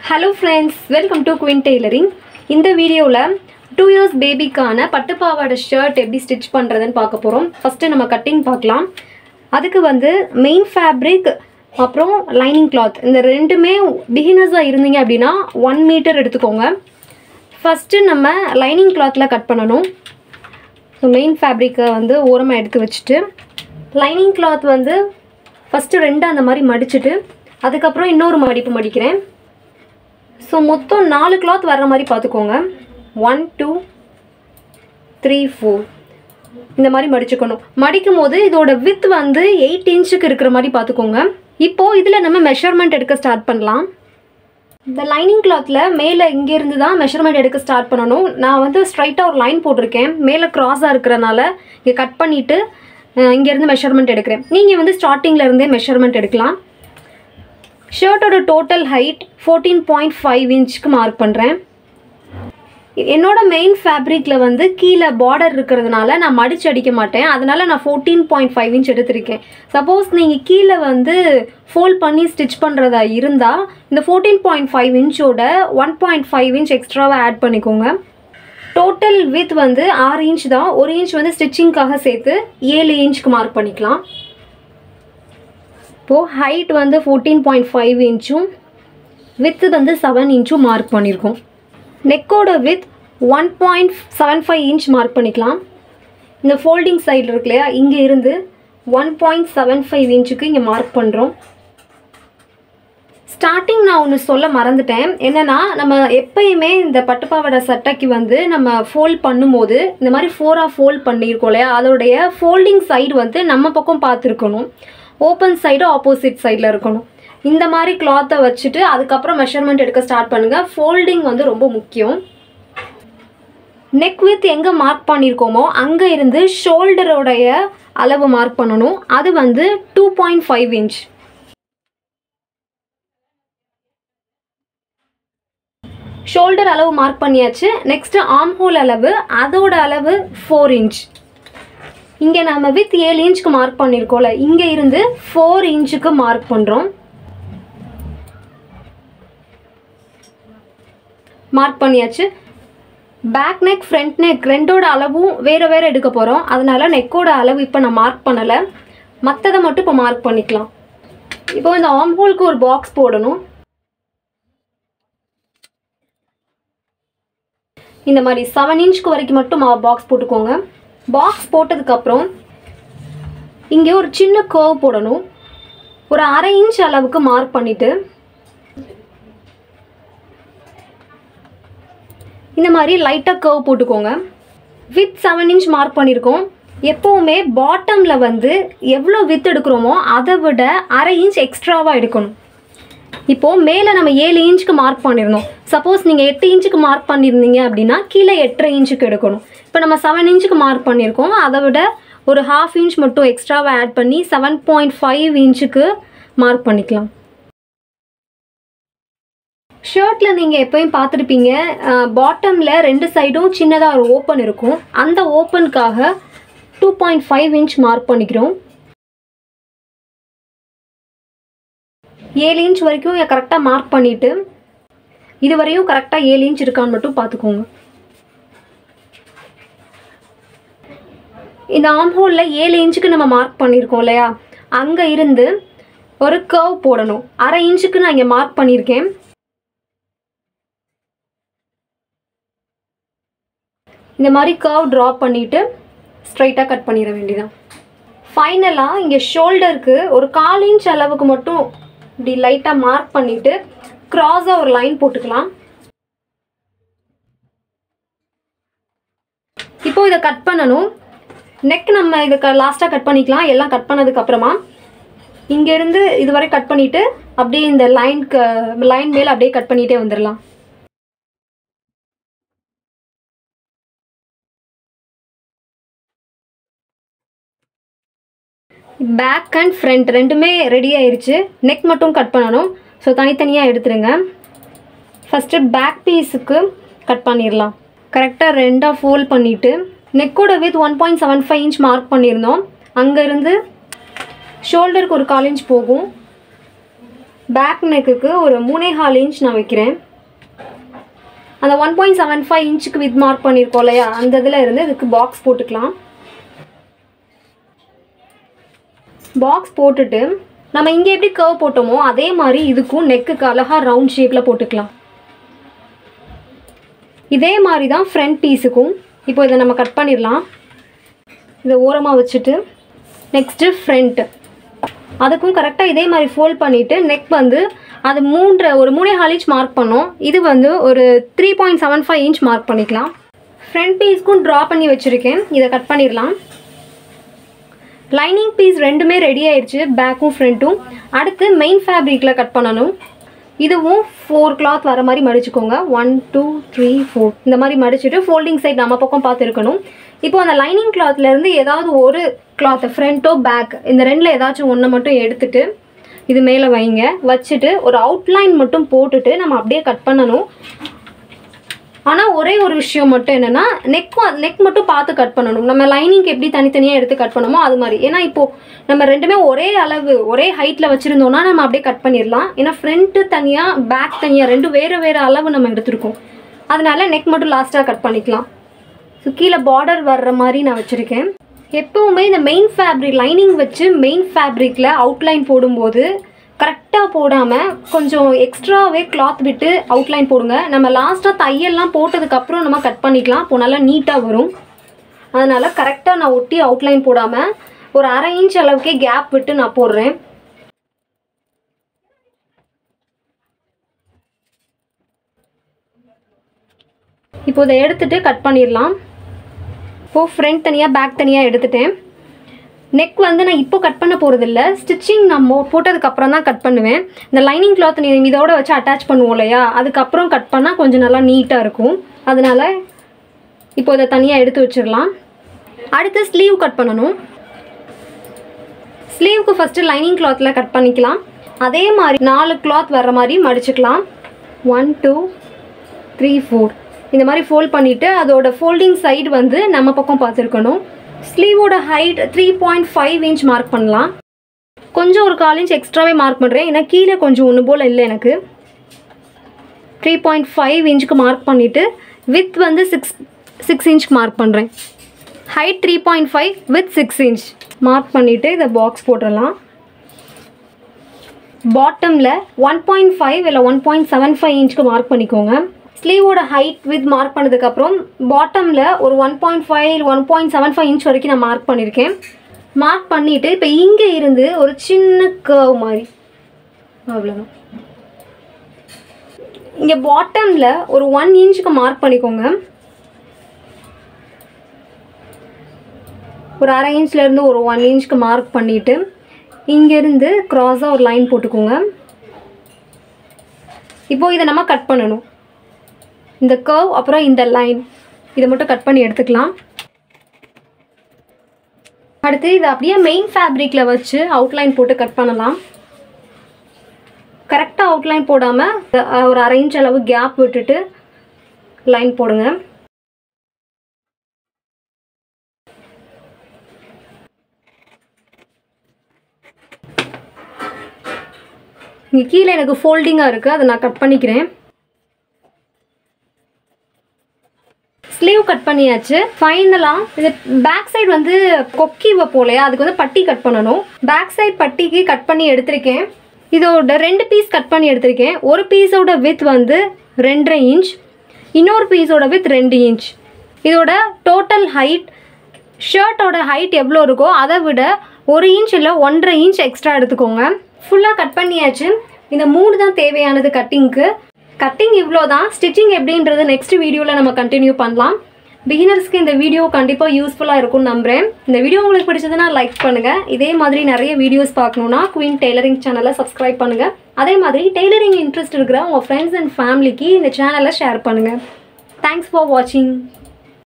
hello friends welcome to queen tailoring இந்த வீடியோவில் two years பேபிக்கான பட்டுப்பாவாடை ஷர்ட் எப்படி ஸ்டிச் பண்ணுறதுன்னு பார்க்க போகிறோம் ஃபஸ்ட்டு நம்ம கட்டிங் பார்க்கலாம் அதுக்கு வந்து மெயின் ஃபேப்ரிக் அப்புறம் லைனிங் கிளாத் இந்த ரெண்டுமே பிகினர்ஸாக இருந்தீங்க அப்படின்னா ஒன் மீட்டர் எடுத்துக்கோங்க ஃபஸ்ட்டு நம்ம லைனிங் கிளாத்தில் கட் பண்ணணும் ஸோ மெயின் ஃபேப்ரிக்கை வந்து ஓரமாக எடுத்து வச்சுட்டு லைனிங் கிளாத் வந்து ஃபஸ்ட்டு ரெண்டு அந்த மாதிரி மடிச்சுட்டு அதுக்கப்புறம் இன்னொரு மடிப்பு மடிக்கிறேன் ஸோ மொத்தம் நாலு கிளாத் வர்ற மாதிரி பார்த்துக்கோங்க ஒன் டூ த்ரீ ஃபோர் இந்த மாதிரி மடிச்சுக்கணும் மடிக்கும் போது இதோட வித் வந்து எயிட் இன்ச்சுக்கு இருக்கிற மாதிரி பார்த்துக்கோங்க இப்போது இதில் நம்ம மெஷர்மெண்ட் எடுக்க ஸ்டார்ட் பண்ணலாம் இந்த லைனிங் கிளாத்தில் மேலே இங்கேருந்து தான் மெஷர்மெண்ட் எடுக்க ஸ்டார்ட் பண்ணணும் நான் வந்து ஸ்ட்ரைட்டாக ஒரு லைன் போட்டிருக்கேன் மேலே க்ராஸாக இருக்கிறனால இங்கே கட் பண்ணிவிட்டு இங்கேருந்து மெஷர்மெண்ட் எடுக்கிறேன் நீங்கள் வந்து ஸ்டார்டிங்கில் இருந்தே மெஷர்மெண்ட் எடுக்கலாம் ஷர்ட்டோட total height fourteen point five இன்ச்சுக்கு மார்க் பண்ணுறேன் என்னோட மெயின் ஃபேப்ரிக்கில் வந்து கீழே பார்டர் இருக்கிறதுனால நான் மடிச்சு அடிக்க மாட்டேன் அதனால் நான் ஃபோர்டீன் பாயிண்ட் ஃபைவ் இன்ச் எடுத்திருக்கேன் சப்போஸ் நீங்கள் கீழே வந்து ஃபோல்ட் பண்ணி ஸ்டிச் பண்ணுறதா இருந்தால் இந்த ஃபோர்டீன் பாயிண்ட் ஃபைவ் இன்ச்சோட ஒன் பாயிண்ட் ஃபைவ் இன்ச் எக்ஸ்ட்ராவாக ஆட் பண்ணிக்கோங்க டோட்டல் வித் வந்து ஆறு இன்ச் தான் ஒரு இன்ச் வந்து ஸ்டிச்சிங்க்காக சேர்த்து ஏழு இன்ச்சுக்கு மார்க் பண்ணிக்கலாம் இப்போது ஹைட் வந்து ஃபோர்டீன் பாயிண்ட் ஃபைவ் இன்ச்சும் வித்து வந்து செவன் இன்ச்சும் மார்க் பண்ணியிருக்கோம் நெக்கோட width one point seven five inch mark பண்ணிக்கலாம் இந்த ஃபோல்டிங் சைடில் இருக்கு இல்லையா இங்கே இருந்து ஒன் பாயிண்ட் செவன் ஃபைவ் இன்ச்சுக்கு இங்கே மார்க் பண்ணுறோம் ஸ்டார்டிங் நான் ஒன்று சொல்ல மறந்துட்டேன் என்னென்னா நம்ம எப்பயுமே இந்த பட்டுப்பாவாடை சட்டைக்கு வந்து நம்ம ஃபோல்ட் பண்ணும்போது இந்த மாதிரி ஃபோராக ஃபோல்ட் பண்ணியிருக்கோம் இல்லையா அதோடைய ஃபோல்டிங் சைடு வந்து நம்ம பக்கம் பார்த்துருக்கணும் ஓப்பன் சைடு ஆப்போசிட் சைடில் இருக்கணும் இந்த மாதிரி கிளாத்தை வச்சுட்டு அதுக்கப்புறம் மெஷர்மெண்ட் எடுக்க ஸ்டார்ட் பண்ணுங்கள் ஃபோல்டிங் வந்து ரொம்ப முக்கியம் நெக் வித் எங்கே மார்க் பண்ணியிருக்கோமோ அங்கே இருந்து ஷோல்டரோடைய அளவு மார்க் பண்ணணும் அது வந்து two point five inch shoulder அளவு மார்க் பண்ணியாச்சு நெக்ஸ்ட்டு ஆர்ம் ஹோல் அளவு அதோட அளவு ஃபோர் இன்ச் இங்கே நம்ம வித் ஏழு இன்ச்சுக்கு மார்க் பண்ணியிருக்கோம்ல இங்கே இருந்து ஃபோர் இன்ச்சுக்கு மார்க் பண்ணுறோம் மார்க் பண்ணியாச்சு பேக் நெக் ஃப்ரண்ட் நெக் ரெண்டோட அளவும் வேறு வேறு எடுக்க போகிறோம் அதனால நெக்கோட அளவு இப்போ நான் மார்க் பண்ணலை மற்றதை மட்டும் இப்போ மார்க் பண்ணிக்கலாம் இப்போ இந்த ஆர்ம் ஹோலுக்கு ஒரு பாக்ஸ் போடணும் இந்த மாதிரி செவன் இன்ச்சுக்கு வரைக்கும் மட்டும் பாக்ஸ் போட்டுக்கோங்க பாக்ஸ் போட்டதுக்கப்புறம் இங்கே ஒரு சின்ன கர்வ் போடணும் ஒரு அரை இன்ச் அளவுக்கு மார்க் பண்ணிவிட்டு இந்த மாதிரி லைட்டாக கர்வ் போட்டுக்கோங்க வித் செவன் இன்ச் மார்க் பண்ணியிருக்கோம் எப்போவுமே பாட்டமில் வந்து எவ்வளோ வித் எடுக்கிறோமோ அதை விட அரை இன்ச் எக்ஸ்ட்ராவாக எடுக்கணும் இப்போது மேலே நம்ம ஏழு இன்ச்சுக்கு மார்க் பண்ணியிருந்தோம் சப்போஸ் நீங்கள் எட்டு இன்ச்சுக்கு மார்க் பண்ணியிருந்தீங்க அப்படின்னா கீழே எட்டரை இன்ச்சுக்கு எடுக்கணும் இப்போ நம்ம செவன் இன்ச்சுக்கு மார்க் பண்ணியிருக்கோம் அதை விட ஒரு ஹாஃப் இன்ச் மட்டும் எக்ஸ்ட்ராவாக ஆட் பண்ணி செவன் பாயிண்ட் ஃபைவ் இன்ச்சுக்கு மார்க் பண்ணிக்கலாம் ஷர்ட்டில் நீங்கள் எப்போயும் பார்த்துருப்பீங்க பாட்டமில் ரெண்டு சைடும் சின்னதாக ஒரு ஓப்பன் இருக்கும் அந்த ஓப்பனுக்காக two point five inch mark பண்ணிக்கிறோம் ஏழு இன்ச் வரைக்கும் கரெக்டாக மார்க் பண்ணிவிட்டு இது வரையும் கரெக்டாக ஏழு இன்ச் இருக்கான்னு மட்டும் பார்த்துக்கோங்க இந்த ஆம் ஹோலில் ஏழு இன்ச்சுக்கு நம்ம மார்க் பண்ணியிருக்கோம் இல்லையா அங்கே இருந்து ஒரு கர்வ் போடணும் அரை இன்ச்சுக்கு நான் இங்கே மார்க் பண்ணியிருக்கேன் இந்த மாதிரி கர்வ் ட்ரா பண்ணிவிட்டு ஸ்ட்ரைட்டாக கட் பண்ணிட வேண்டியதான் ஃபைனலாக இங்கே ஷோல்டருக்கு ஒரு கால் இன்ச் அளவுக்கு மட்டும் இப்படி லைட்டாக மார்க் பண்ணிவிட்டு க்ராஸாக ஒரு லைன் போட்டுக்கலாம் இப்போ இதை கட் பண்ணணும் நெக் நம்ம இதுக்கு லாஸ்ட்டாக கட் பண்ணிக்கலாம் எல்லாம் கட் பண்ணதுக்கப்புறமா இங்கேருந்து இதுவரை கட் பண்ணிவிட்டு அப்படியே இந்த லைனுக்கு லைன் மேலே அப்படியே கட் பண்ணிகிட்டே வந்துடலாம் பேக் அண்ட் ஃப்ரண்ட் ரெண்டுமே ரெடி ஆயிடுச்சு நெக் மட்டும் கட் பண்ணணும் ஸோ தனித்தனியாக எடுத்துருங்க ஃபஸ்ட்டு பேக் பீஸுக்கு கட் பண்ணிடலாம் கரெக்டாக ரெண்டாக ஃபோல்ட் பண்ணிவிட்டு நெக்கோட width one point seven five inch mark பண்ணியிருந்தோம் அங்கேருந்து ஷோல்டருக்கு ஒரு கால் இன்ச் போகும் பேக் நெக்குக்கு ஒரு மூணே கால் இன்ச் நான் வைக்கிறேன் அந்த ஒன் பாயிண்ட் செவன் ஃபைவ் இன்ச்சுக்கு வித் மார்க் பண்ணியிருக்கோம் இல்லையா அந்த இதில் இருந்து இதுக்கு பாக்ஸ் போட்டுக்கலாம் பாக்ஸ் போட்டுட்டு நம்ம இங்கே எப்படி கர்வ் போட்டோமோ அதே மாதிரி இதுக்கும் நெக்குக்கு அழகாக ரவுண்ட் ஷேப்பில் போட்டுக்கலாம் இதே மாதிரி தான் ஃப்ரண்ட் பீஸுக்கும் இப்போ இதை நம்ம கட் பண்ணிடலாம் இதை ஓரமாக வச்சுட்டு நெக்ஸ்ட்டு ஃப்ரண்ட்டு அதுக்கும் கரெக்டாக இதே மாதிரி ஃபோல்ட் பண்ணிவிட்டு நெக் வந்து அது மூன்று ஒரு மூணே ஹால் இன்ச் மார்க் பண்ணோம் இது வந்து ஒரு three point seven five inch mark பண்ணிக்கலாம் ஃப்ரண்ட் பீஸ்க்கும் ட்ரா பண்ணி வச்சுருக்கேன் இதை கட் பண்ணிடலாம் லைனிங் பீஸ் ரெண்டுமே ரெடி ஆயிடுச்சு பேக்கும் ஃப்ரண்ட்டும் அடுத்து மெயின் ஃபேப்ரிக்கில் கட் பண்ணணும் இதுவும் ஃபோர் கிளாத் வர மாதிரி மடிச்சுக்கோங்க ஒன் டூ த்ரீ ஃபோர் இந்த மாதிரி மடிச்சுட்டு ஃபோல்டிங் சைட் நம்ம பக்கம் பார்த்து இருக்கணும் இப்போ அந்த லைனிங் கிளாத்லேருந்து ஏதாவது ஒரு கிளாத் ஃப்ரண்ட்டோ பேக் இந்த ரெண்டில் ஏதாச்சும் ஒன்றை மட்டும் எடுத்துட்டு இது மேலே வைங்க வச்சுட்டு ஒரு அவுட்லைன் மட்டும் போட்டுட்டு நம்ம அப்படியே கட் பண்ணணும் ஆனால் ஒரே ஒரு விஷயம் மட்டும் என்னென்னா நெக்கும் நெக் மட்டும் பார்த்து கட் பண்ணணும் நம்ம லைனிங்க்கு எப்படி தனித்தனியாக எடுத்து கட் பண்ணணுமோ அது மாதிரி ஏன்னா இப்போது நம்ம ரெண்டுமே ஒரே அளவு ஒரே ஹைட்டில் வச்சுருந்தோம்னா நம்ம அப்படியே கட் பண்ணிடலாம் ஏன்னா ஃப்ரண்ட்டு தனியாக பேக் தனியாக ரெண்டும் வேறு வேறு அளவு நம்ம எடுத்திருக்கோம் அதனால நெக் மட்டும் லாஸ்ட்டாக கட் பண்ணிக்கலாம் ஸோ கீழே பார்டர் வர்ற மாதிரி நான் வச்சுருக்கேன் எப்போவுமே இந்த மெயின் ஃபேப்ரிக் லைனிங் வச்சு மெயின் ஃபேப்ரிக்கில் அவுட்லைன் போடும்போது கரெக்டாக போடாமல் கொஞ்சம் எக்ஸ்ட்ராவே கிளாத் விட்டு அவுட்லைன் போடுங்க நம்ம லாஸ்ட்டாக தையல்லாம் போட்டதுக்கப்புறம் நம்ம கட் பண்ணிக்கலாம் அப்போ நல்லா நீட்டாக வரும் அதனால் கரெக்டாக நான் ஒட்டி அவுட்லைன் போடாமல் ஒரு அரை இன்ச் அளவுக்கே கேப் விட்டு நான் போடுறேன் இப்போ இதை எடுத்துட்டு கட் பண்ணிடலாம் இப்போது ஃப்ரண்ட் தனியாக பேக் தனியாக எடுத்துட்டேன் நெக் வந்து நான் இப்போ கட் பண்ண போகிறதில்ல ஸ்டிச்சிங் நான் மோ போட்டதுக்கப்புறம் தான் கட் பண்ணுவேன் இந்த லைனிங் கிளாத் நீ இதோட வச்சு அட்டாச் பண்ணுவோம் இல்லையா அதுக்கப்புறம் கட் பண்ணால் கொஞ்சம் நல்லா நீட்டாக இருக்கும் அதனால் இப்போ இதை தனியாக எடுத்து வச்சிடலாம் அடுத்து ஸ்லீவ் கட் பண்ணணும் ஸ்லீவுக்கு ஃபஸ்ட்டு லைனிங் கிளாத்தில் கட் பண்ணிக்கலாம் அதே மாதிரி நாலு கிளாத் வர்ற மாதிரி மடிச்சுக்கலாம் ஒன் டூ த்ரீ ஃபோர் இந்த மாதிரி ஃபோல்ட் பண்ணிவிட்டு அதோட ஃபோல்டிங் சைடு வந்து நம்ம பக்கம் பார்த்துருக்கணும் ஸ்லீவோட height three point five inch mark பண்ணலாம் கொஞ்சம் ஒரு கால் இன்ச் எக்ஸ்ட்ராவே மார்க் பண்ணுறேன் ஏன்னா கீழே கொஞ்சம் ஒன்று போல் இல்லை எனக்கு த்ரீ பாயிண்ட் ஃபைவ் இன்ச்சுக்கு மார்க் பண்ணிவிட்டு வித் வந்து சிக்ஸ் சிக்ஸ் இன்ச்க்கு மார்க் பண்ணுறேன் height three point five width six inch mark பண்ணிவிட்டு இதை பாக்ஸ் போட்டுடலாம் பாட்டமில் ஒன் பாயிண்ட் ஃபைவ் இல்லை ஒன் பாயிண்ட் செவன் ஃபைவ் இன்ச்சுக்கு மார்க் பண்ணிக்கோங்க ஸ்லீவோட ஹைட் வித் மார்க் பண்ணதுக்கப்புறம் பாட்டமில் ஒரு one point five one point seven five inch வரைக்கும் நான் மார்க் பண்ணியிருக்கேன் மார்க் பண்ணிவிட்டு இப்போ இங்கே இருந்து ஒரு சின்ன கர்வ் மாதிரி அவ்வளோதான் இங்கே பாட்டமில் ஒரு ஒன் இன்ச்சுக்கு மார்க் பண்ணிக்கோங்க ஒரு அரை இன்ச்லேருந்து ஒரு ஒன் இன்ச்சுக்கு மார்க் பண்ணிவிட்டு இங்கேருந்து க்ராஸாக ஒரு லைன் போட்டுக்கோங்க இப்போது இதை நம்ம கட் பண்ணணும் இந்த கர்வ் அப்புறம் இந்த லைன் இதை மட்டும் கட் பண்ணி எடுத்துக்கலாம் அடுத்து இதை அப்படியே மெயின் ஃபேப்ரிக்கில் வச்சு அவுட்லைன் போட்டு கட் பண்ணலாம் கரெக்டாக அவுட்லைன் போடாமல் ஒரு அரை இன்ச் அளவு கேப் விட்டுட்டு லைன் போடுங்க இங்கே கீழே எனக்கு ஃபோல்டிங்காக இருக்குது அதை நான் கட் பண்ணிக்கிறேன் ஸ்லீவ் கட் பண்ணியாச்சு ஃபைனலாக இது பேக் சைடு வந்து கொக்கி வைப்போம் இல்லையா அதுக்கு வந்து பட்டி கட் பண்ணணும் பேக் சைடு பட்டிக்கு கட் பண்ணி எடுத்திருக்கேன் இதோட ரெண்டு பீஸ் கட் பண்ணி எடுத்திருக்கேன் ஒரு பீஸோட வித் வந்து ரெண்டரை இன்ச் இன்னொரு பீஸோட வித் ரெண்டு இன்ச் இதோட டோட்டல் ஹைட் ஷர்ட்டோட ஹைட் எவ்வளோ இருக்கோ அதை விட ஒரு இன்ச் இல்லை ஒன்றரை இன்ச் எக்ஸ்ட்ரா எடுத்துக்கோங்க ஃபுல்லாக கட் பண்ணியாச்சு இந்த மூணு தான் தேவையானது கட்டிங்க்கு கட்டிங் இவ்வளோ தான் ஸ்டிச்சிங் எப்படின்றது நெக்ஸ்ட் வீடியோவில் நம்ம கண்டினியூ பண்ணலாம் பிகினர்ஸ்க்கு இந்த வீடியோ கண்டிப்பாக யூஸ்ஃபுல்லாக இருக்கும்னு நம்புகிறேன் இந்த வீடியோ உங்களுக்கு பிடிச்சதுன்னா லைக் பண்ணுங்கள் இதே மாதிரி நிறைய வீடியோஸ் பார்க்கணுன்னா குயின் டெய்லரிங் சேனலை சப்ஸ்கிரைப் பண்ணுங்கள் அதே மாதிரி டெய்லரிங் இன்ட்ரெஸ்ட் இருக்கிற உங்கள் ஃப்ரெண்ட்ஸ் அண்ட் ஃபேமிலிக்கு இந்த சேனலை ஷேர் பண்ணுங்கள் தேங்க்ஸ் ஃபார் வாட்சிங்